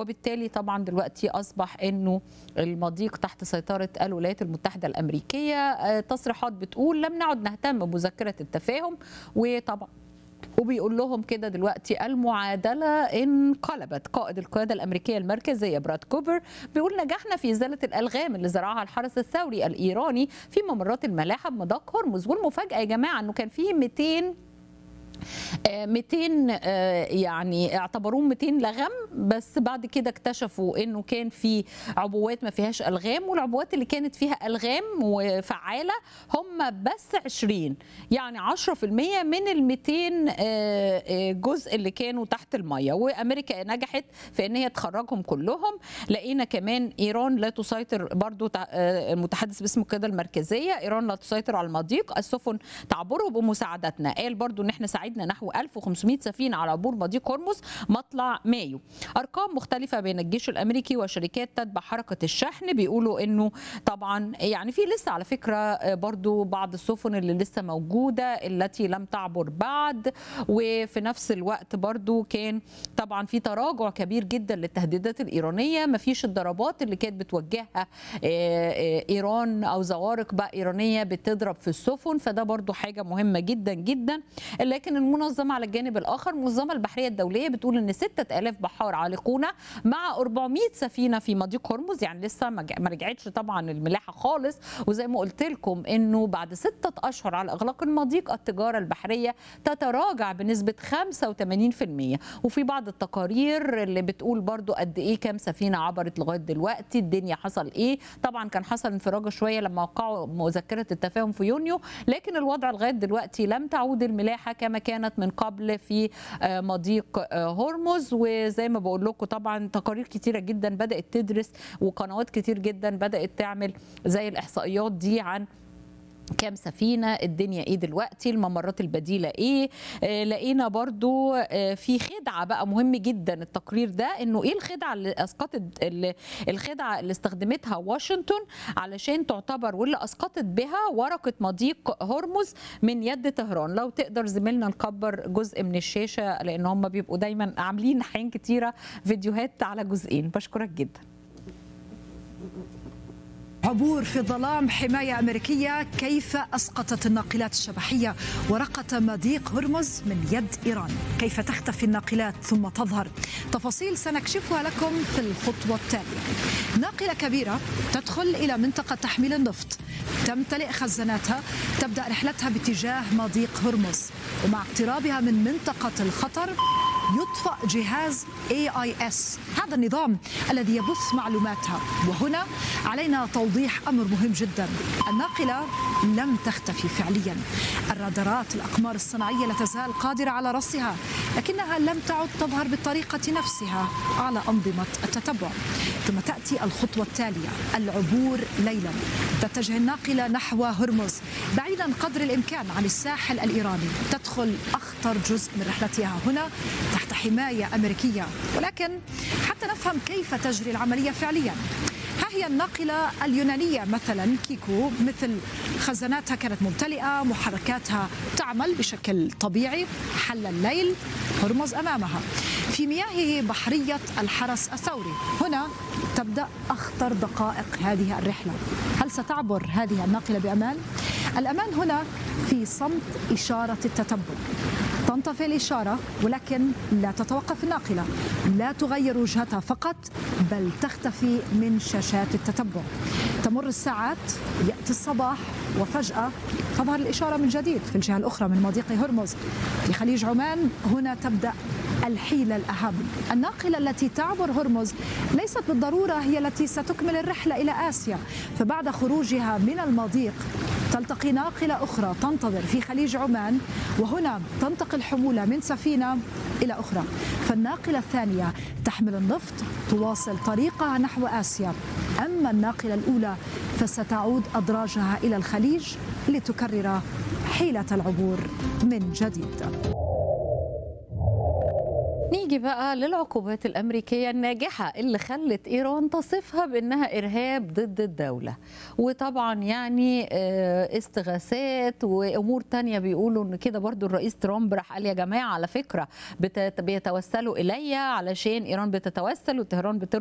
وبالتالي طبعا دلوقتي اصبح انه المضيق تحت سيطره الولايات المتحده الامريكيه آه، تصريحات بتقول لم نعد نهتم بمذكره التفاهم وطبعا وبيقول لهم كده دلوقتي المعادله انقلبت قائد القياده الامريكيه المركزيه براد كوبر بيقول نجحنا في ازاله الالغام اللي زرعها الحرس الثوري الايراني في ممرات الملاحه بمضاق هرمز والمفاجاه يا جماعه انه كان في 200 آه، 200 آه، يعني اعتبروه 200 لغم بس بعد كده اكتشفوا انه كان في عبوات ما فيهاش الغام والعبوات اللي كانت فيها الغام وفعاله هم بس 20 يعني 10% من ال 200 آه، آه، جزء اللي كانوا تحت الميه وامريكا نجحت في ان هي تخرجهم كلهم لقينا كمان ايران لا تسيطر برضو تع- آه، المتحدث باسم القياده المركزيه ايران لا تسيطر على المضيق السفن تعبره بمساعدتنا قال برضو ان احنا ساعدنا نحو 1500 سفينه على عبور مضيق هرمز مطلع مايو ارقام مختلفه بين الجيش الامريكي وشركات تتبع حركه الشحن بيقولوا انه طبعا يعني في لسه على فكره آه، برضو بعض السفن اللي لسه موجوده التي لم تعبر بعد وفي نفس الوقت برضو كان طبعا في تراجع كبير جدا للتهديدات الايرانيه ما فيش الضربات اللي كانت بتوجهها آه، آه، ايران او زوارق بقى ايرانيه بتضرب في السفن فده برضو حاجه مهمه جدا جدا لكن المنظمه على الجانب الاخر المنظمه البحريه الدوليه بتقول ان 6000 بحار عالقون مع 400 سفينه في مضيق هرمز يعني لسه ما جا- ما رجعتش طبعا الملاحه خالص وزي ما قلت لكم انه بعد ستة اشهر على اغلاق المضيق التجاره البحريه تتراجع بنسبه 85% وفي بعض التقارير اللي بتقول برضو قد ايه كام سفينه عبرت لغايه دلوقتي الدنيا حصل ايه طبعا كان حصل انفراجه شويه لما وقعوا مذكره التفاهم في يونيو لكن الوضع لغايه دلوقتي لم تعود الملاحه كما كانت من قبل في آه، مضيق آه، هرمز وزي ما بقول لكم طبعا تقارير كتيره جدا بدات تدرس وقنوات كتير جدا بدات تعمل زي الاحصائيات دي عن كام سفينة الدنيا ايه دلوقتي الممرات البديلة ايه آه لقينا برضو آه في خدعة بقى مهم جدا التقرير ده انه ايه الخدعة اللي اسقطت اللي الخدعة اللي استخدمتها واشنطن علشان تعتبر واللي اسقطت بها ورقة مضيق هرمز من يد طهران لو تقدر زميلنا نكبر جزء من الشاشة لان هم بيبقوا دايما عاملين احيان كتيرة فيديوهات على جزئين بشكرك جدا عبور في ظلام حماية أمريكية كيف أسقطت الناقلات الشبحية ورقة مضيق هرمز من يد إيران كيف تختفي الناقلات ثم تظهر تفاصيل سنكشفها لكم في الخطوة التالية ناقلة كبيرة تدخل إلى منطقة تحميل النفط تمتلئ خزاناتها تبدأ رحلتها باتجاه مضيق هرمز ومع اقترابها من منطقة الخطر يطفأ جهاز AIS هذا النظام الذي يبث معلوماتها وهنا علينا توضيح أمر مهم جدا الناقلة لم تختفي فعليا الرادارات الأقمار الصناعية لا تزال قادرة على رصها لكنها لم تعد تظهر بالطريقة نفسها على أنظمة التتبع ثم تأتي الخطوة التالية العبور ليلا تتجه الناقلة نحو هرمز بعيدا قدر الإمكان عن الساحل الإيراني تدخل أخطر جزء من رحلتها هنا تحت حماية أمريكية ولكن حتى نفهم كيف تجري العملية فعليا ها هي الناقلة اليونانية مثلا كيكو مثل خزاناتها كانت ممتلئة محركاتها تعمل بشكل طبيعي حل الليل هرمز أمامها في مياه بحرية الحرس الثوري هنا تبدأ أخطر دقائق هذه الرحلة هل ستعبر هذه الناقلة بأمان؟ الأمان هنا في صمت إشارة التتبع تنطفئ الإشارة ولكن لا تتوقف الناقلة لا تغير وجهتها فقط بل تختفي من شاشات التتبع تمر الساعات يأتي الصباح وفجأة تظهر الإشارة من جديد في الجهة الأخرى من مضيق هرمز في خليج عمان هنا تبدأ الحيلة الأهم الناقلة التي تعبر هرمز ليست بالضرورة هي التي ستكمل الرحلة إلى آسيا فبعد خروجها من المضيق تلتقي ناقلة أخرى تنتظر في خليج عمان وهنا تنتقل حمولة من سفينة إلى أخرى فالناقلة الثانية تحمل النفط تواصل طريقها نحو آسيا أما الناقلة الأولى فستعود أدراجها إلى الخليج لتكرر حيلة العبور من جديد نيجي بقى للعقوبات الأمريكية الناجحة اللي خلت إيران تصفها بأنها إرهاب ضد الدولة وطبعا يعني آه، استغاثات وأمور تانية بيقولوا إن كده برضو الرئيس ترامب راح قال يا جماعة على فكرة بت- بيتوسلوا إلي علشان إيران بتتوسل وطهران بتر